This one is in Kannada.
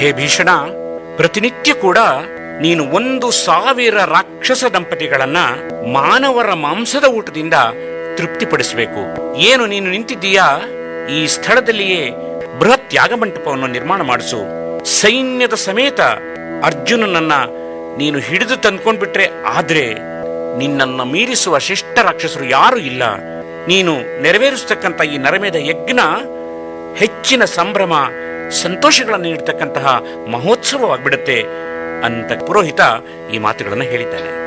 ಹೇ ಭೀಷಣ ಪ್ರತಿನಿತ್ಯ ಕೂಡ ನೀನು ಒಂದು ಸಾವಿರ ರಾಕ್ಷಸ ದಂಪತಿಗಳನ್ನ ಮಾನವರ ಮಾಂಸದ ಊಟದಿಂದ ತೃಪ್ತಿಪಡಿಸಬೇಕು ಏನು ನೀನು ನಿಂತಿದ್ದೀಯಾ ಈ ಸ್ಥಳದಲ್ಲಿಯೇ ಬೃಹತ್ ಯಾಗಮಂಟಪವನ್ನು ನಿರ್ಮಾಣ ಮಾಡಿಸು ಸೈನ್ಯದ ಸಮೇತ ಅರ್ಜುನನನ್ನ ನೀನು ಹಿಡಿದು ತಂದ್ಕೊಂಡ್ಬಿಟ್ರೆ ಆದ್ರೆ ನಿನ್ನನ್ನು ಮೀರಿಸುವ ಶಿಷ್ಟ ರಾಕ್ಷಸರು ಯಾರೂ ಇಲ್ಲ ನೀನು ನೆರವೇರಿಸತಕ್ಕಂಥ ಈ ನರಮೇಧ ಯಜ್ಞ ಹೆಚ್ಚಿನ ಸಂಭ್ರಮ ಸಂತೋಷಗಳನ್ನು ನೀಡತಕ್ಕಂತಹ ಮಹೋತ್ಸವವಾಗ್ಬಿಡುತ್ತೆ ಅಂತ ಪುರೋಹಿತ ಈ ಮಾತುಗಳನ್ನು ಹೇಳಿದ್ದಾನೆ